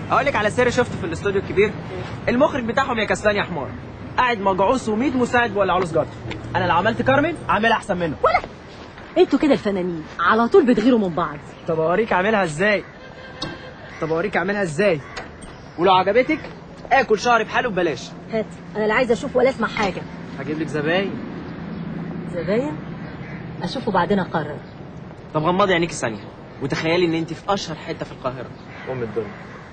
اقول لك على سر شفته في الاستوديو الكبير المخرج بتاعهم يا كسلان يا حمار قاعد مجعوص و100 مساعد بيولعوا له سجارته انا لو عملت كارمن عاملها احسن منه انتوا كده الفنانين على طول بتغيروا من بعض طب اوريك اعملها ازاي طب اوريك اعملها ازاي ولو عجبتك اكل شهر بحاله ببلاش هات انا لا عايزه اشوف ولا اسمع حاجه هجيب لك زباين زباين اشوفه بعدين اقرر طب غمضي عينيكي ثانيه وتخيلي ان انت في اشهر حته في القاهره ام الدنيا